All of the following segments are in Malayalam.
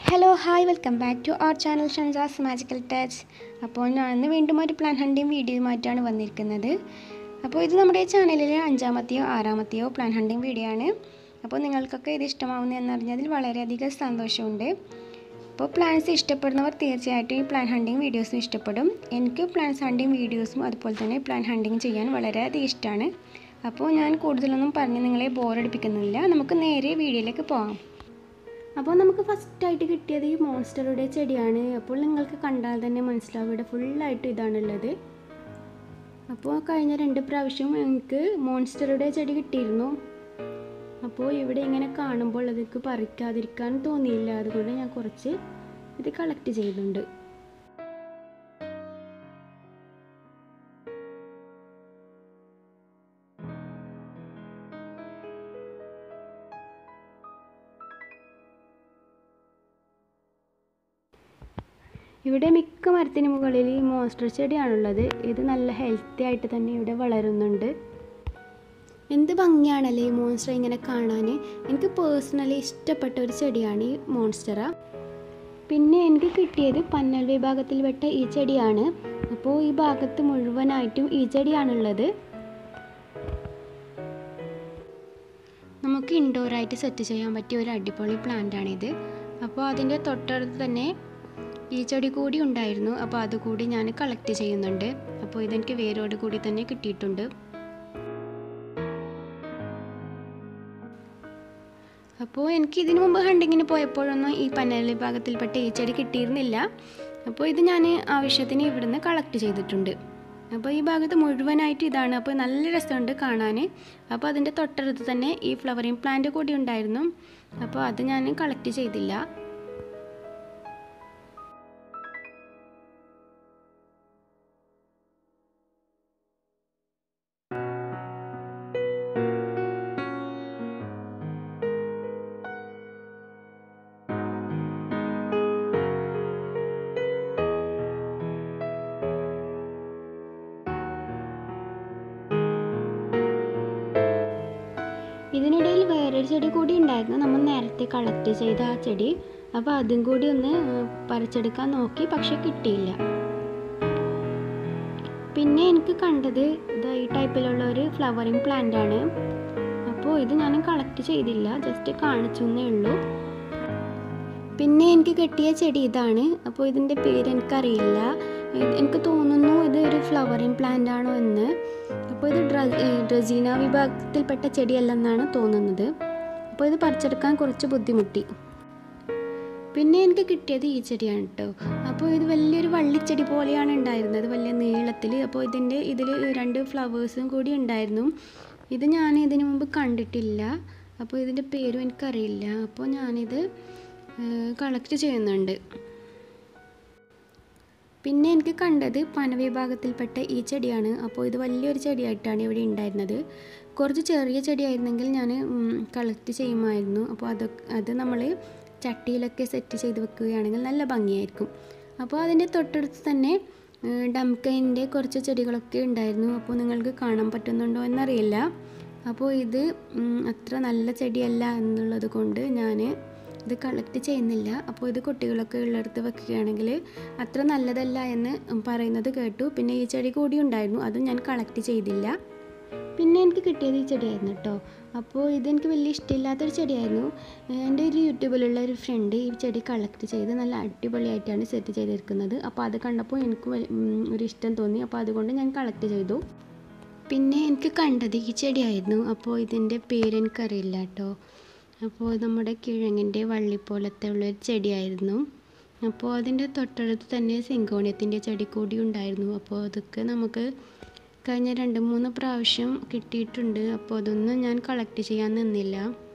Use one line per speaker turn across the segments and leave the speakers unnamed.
hello hi welcome back to our channel ഷൻജാസ് മാജിക്കൽ ടച്ച് അപ്പോൾ ഞാൻ ഇന്ന് വീണ്ടും ഒരു പ്ലാൻ ഹണ്ടിങ് വീഡിയോയുമായിട്ടാണ് വന്നിരിക്കുന്നത് അപ്പോൾ ഇത് നമ്മുടെ ചാനലിലെ അഞ്ചാമത്തെയോ ആറാമത്തെയോ പ്ലാൻ ഹണ്ടിങ് വീഡിയോ ആണ് അപ്പോൾ നിങ്ങൾക്കൊക്കെ ഇത് ഇഷ്ടമാവുന്നു എന്നറിഞ്ഞതിൽ വളരെയധികം സന്തോഷമുണ്ട് അപ്പോൾ പ്ലാൻസ് ഇഷ്ടപ്പെടുന്നവർ തീർച്ചയായിട്ടും ഈ പ്ലാൻ ഹണ്ടിങ് വീഡിയോസും ഇഷ്ടപ്പെടും എനിക്ക് പ്ലാൻസ് ഹണ്ടിങ് വീഡിയോസും അതുപോലെ തന്നെ പ്ലാൻ ഹണ്ടിങ് ചെയ്യാൻ വളരെയധികം ഇഷ്ടമാണ് അപ്പോൾ ഞാൻ കൂടുതലൊന്നും പറഞ്ഞ് നിങ്ങളെ ബോറടിപ്പിക്കുന്നില്ല നമുക്ക് നേരെ വീഡിയോയിലേക്ക് പോകാം അപ്പോൾ നമുക്ക് ഫസ്റ്റായിട്ട് കിട്ടിയത് ഈ മോൺസ്റ്ററുടെ ചെടിയാണ് അപ്പോൾ നിങ്ങൾക്ക് കണ്ടാൽ തന്നെ മനസ്സിലാവും ഇവിടെ ഫുള്ളായിട്ട് ഇതാണുള്ളത് അപ്പോൾ കഴിഞ്ഞ രണ്ട് പ്രാവശ്യം എനിക്ക് മോൺസ്റ്ററുടെ ചെടി കിട്ടിയിരുന്നു അപ്പോൾ ഇവിടെ ഇങ്ങനെ കാണുമ്പോൾ അതൊക്കെ പറിക്കാതിരിക്കാൻ തോന്നിയില്ല അതുകൊണ്ട് ഞാൻ കുറച്ച് ഇത് കളക്ട് ചെയ്യുന്നുണ്ട് ഇവിടെ മിക്ക മരത്തിന് മുകളിൽ ഈ മോൺസ്റ്റർ ചെടിയാണുള്ളത് ഇത് നല്ല ഹെൽത്തി ആയിട്ട് തന്നെ ഇവിടെ വളരുന്നുണ്ട് എന്ത് ഭംഗിയാണല്ലേ ഈ മോൺസ്റ്റർ ഇങ്ങനെ കാണാൻ എനിക്ക് പേഴ്സണലി ഇഷ്ടപ്പെട്ട ഒരു ചെടിയാണ് ഈ മോൺസ്റ്ററ പിന്നെ എനിക്ക് കിട്ടിയത് പന്നൽ വിഭാഗത്തിൽപ്പെട്ട ഈ ചെടിയാണ് അപ്പോൾ ഈ ഭാഗത്ത് മുഴുവനായിട്ടും ഈ ചെടിയാണുള്ളത് നമുക്ക് ഇൻഡോറായിട്ട് സെറ്റ് ചെയ്യാൻ പറ്റിയ ഒരു അടിപൊളി പ്ലാന്റാണിത് അപ്പോൾ അതിൻ്റെ തൊട്ടടുത്ത് തന്നെ ഈ ചെടി കൂടി ഉണ്ടായിരുന്നു അപ്പോൾ അതുകൂടി ഞാൻ കളക്ട് ചെയ്യുന്നുണ്ട് അപ്പോൾ ഇതെനിക്ക് വേരോട് കൂടി തന്നെ കിട്ടിയിട്ടുണ്ട് അപ്പോൾ എനിക്ക് ഇതിനു മുമ്പ് ഹണ്ടിങ്ങിന് പോയപ്പോഴൊന്നും ഈ പന്നൽ വിഭാഗത്തിൽപ്പെട്ട ഈ ചെടി കിട്ടിയിരുന്നില്ല അപ്പോൾ ഇത് ഞാൻ ആവശ്യത്തിന് ഇവിടുന്ന് കളക്ട് ചെയ്തിട്ടുണ്ട് അപ്പോൾ ഈ ഭാഗത്ത് മുഴുവനായിട്ട് ഇതാണ് അപ്പോൾ നല്ല രസമുണ്ട് കാണാൻ അപ്പോൾ അതിൻ്റെ തൊട്ടടുത്ത് തന്നെ ഈ ഫ്ലവറിങ് പ്ലാന്റ് കൂടി ഉണ്ടായിരുന്നു അപ്പോൾ അത് ഞാൻ കളക്ട് ചെയ്തില്ല ഇതിനിടയിൽ വേറൊരു ചെടി കൂടി ഉണ്ടായിരുന്നു നമ്മൾ നേരത്തെ കളക്ട് ചെയ്ത ആ ചെടി അപ്പോൾ അതും കൂടി ഒന്ന് പറിച്ചെടുക്കാൻ നോക്കി പക്ഷെ കിട്ടിയില്ല പിന്നെ എനിക്ക് കണ്ടത് ഇത് ഈ ടൈപ്പിലുള്ള ഒരു ഫ്ലവറിങ് പ്ലാന്റ് ആണ് അപ്പോൾ ഇത് ഞാൻ കളക്ട് ചെയ്തില്ല ജസ്റ്റ് കാണിച്ചു എന്നേ ഉള്ളൂ പിന്നെ എനിക്ക് കിട്ടിയ ചെടി ഇതാണ് അപ്പോൾ ഇതിൻ്റെ പേര് എനിക്കറിയില്ല എനിക്ക് തോന്നുന്നു ഇത് ഒരു ഫ്ലവറിങ് പ്ലാന്റ് ആണോ എന്ന് അപ്പോൾ ഇത് ഡ്രസീന വിഭാഗത്തിൽപ്പെട്ട ചെടിയല്ലെന്നാണ് തോന്നുന്നത് അപ്പോൾ ഇത് പറിച്ചെടുക്കാൻ കുറച്ച് ബുദ്ധിമുട്ടി പിന്നെ എനിക്ക് കിട്ടിയത് ഈ ചെടിയാണ് കേട്ടോ അപ്പോൾ ഇത് വലിയൊരു വള്ളിച്ചെടി പോലെയാണ് ഉണ്ടായിരുന്നത് വലിയ നീളത്തിൽ അപ്പോൾ ഇതിൻ്റെ ഇതിൽ രണ്ട് ഫ്ലവേഴ്സും കൂടി ഉണ്ടായിരുന്നു ഇത് ഞാൻ ഇതിനു മുമ്പ് കണ്ടിട്ടില്ല അപ്പോൾ ഇതിൻ്റെ പേരും എനിക്കറിയില്ല അപ്പോൾ ഞാനിത് കളക്ട് ചെയ്യുന്നുണ്ട് പിന്നെ എനിക്ക് കണ്ടത് പനവിഭാഗത്തിൽപ്പെട്ട ഈ ചെടിയാണ് അപ്പോൾ ഇത് വലിയൊരു ചെടിയായിട്ടാണ് ഇവിടെ ഉണ്ടായിരുന്നത് കുറച്ച് ചെറിയ ചെടിയായിരുന്നെങ്കിൽ ഞാൻ കളക്ട് ചെയ്യുമായിരുന്നു അപ്പോൾ അത് അത് നമ്മൾ ചട്ടിയിലൊക്കെ സെറ്റ് ചെയ്ത് വെക്കുകയാണെങ്കിൽ നല്ല ഭംഗിയായിരിക്കും അപ്പോൾ അതിൻ്റെ തൊട്ടടുത്ത് തന്നെ ഡംകൈൻ്റെ കുറച്ച് ചെടികളൊക്കെ ഉണ്ടായിരുന്നു അപ്പോൾ നിങ്ങൾക്ക് കാണാൻ പറ്റുന്നുണ്ടോ എന്നറിയില്ല അപ്പോൾ ഇത് അത്ര നല്ല ചെടിയല്ല എന്നുള്ളത് കൊണ്ട് ഞാൻ ഇത് കളക്ട് ചെയ്യുന്നില്ല അപ്പോൾ ഇത് കുട്ടികളൊക്കെ ഉള്ളിടത്ത് വെക്കുകയാണെങ്കിൽ അത്ര നല്ലതല്ല എന്ന് പറയുന്നത് കേട്ടു പിന്നെ ഈ ചെടി കൂടി ഉണ്ടായിരുന്നു അതും ഞാൻ കളക്ട് ചെയ്തില്ല പിന്നെ എനിക്ക് കിട്ടിയത് ഈ ചെടിയായിരുന്നു കേട്ടോ അപ്പോൾ ഇതെനിക്ക് വലിയ ഇഷ്ടമില്ലാത്തൊരു ചെടിയായിരുന്നു എൻ്റെ ഒരു യൂട്യൂബിലുള്ള ഒരു ഫ്രണ്ട് ഈ ചെടി കളക്ട് ചെയ്ത് നല്ല അടിപൊളിയായിട്ടാണ് സെറ്റ് ചെയ്തിരിക്കുന്നത് അപ്പോൾ അത് കണ്ടപ്പോൾ എനിക്ക് ഒരു ഇഷ്ടം തോന്നി അപ്പോൾ അതുകൊണ്ട് ഞാൻ കളക്ട് ചെയ്തു പിന്നെ എനിക്ക് കണ്ടത് ഈ ചെടിയായിരുന്നു അപ്പോൾ ഇതിൻ്റെ പേര് എനിക്കറിയില്ല കേട്ടോ അപ്പോൾ നമ്മുടെ കിഴങ്ങിൻ്റെ വള്ളി പോലത്തെ ഉള്ളൊരു ചെടിയായിരുന്നു അപ്പോൾ അതിൻ്റെ തൊട്ടടുത്ത് തന്നെ സിങ്കോണിയത്തിൻ്റെ ചെടി കൂടി ഉണ്ടായിരുന്നു അപ്പോൾ അതൊക്കെ നമുക്ക് കഴിഞ്ഞ രണ്ട് മൂന്ന് പ്രാവശ്യം കിട്ടിയിട്ടുണ്ട് അപ്പോൾ അതൊന്നും ഞാൻ കളക്ട് ചെയ്യാൻ നിന്നില്ല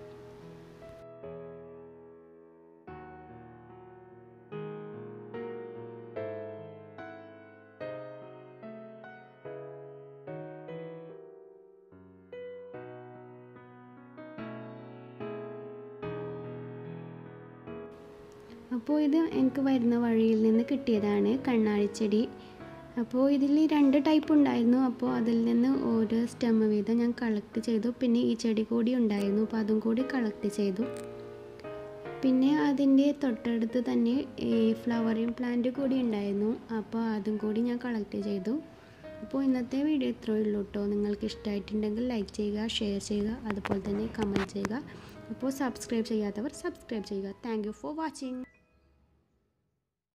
അപ്പോൾ ഇത് എനിക്ക് വരുന്ന വഴിയിൽ നിന്ന് കിട്ടിയതാണ് കണ്ണാടിച്ചെടി അപ്പോൾ ഇതിൽ രണ്ട് ടൈപ്പ് ഉണ്ടായിരുന്നു അപ്പോൾ അതിൽ നിന്ന് ഓരോ സ്റ്റെമ്മ് വീതം ഞാൻ കളക്ട് ചെയ്തു പിന്നെ ഈ ചെടി കൂടി ഉണ്ടായിരുന്നു അപ്പോൾ അതും കൂടി കളക്ട് ചെയ്തു പിന്നെ അതിൻ്റെ തൊട്ടടുത്ത് തന്നെ ഈ ഫ്ലവറിങ് പ്ലാന്റ് കൂടി ഉണ്ടായിരുന്നു അപ്പോൾ അതും കൂടി ഞാൻ കളക്ട് ചെയ്തു അപ്പോൾ ഇന്നത്തെ വീഡിയോ ഇത്രയേ ഉള്ളൂ കേട്ടോ നിങ്ങൾക്ക് ഇഷ്ടമായിട്ടുണ്ടെങ്കിൽ ലൈക്ക് ചെയ്യുക ഷെയർ ചെയ്യുക അതുപോലെ തന്നെ കമൻറ്റ് ചെയ്യുക അപ്പോൾ സബ്സ്ക്രൈബ് ചെയ്യാത്തവർ സബ്സ്ക്രൈബ് ചെയ്യുക താങ്ക് ഫോർ വാച്ചിങ്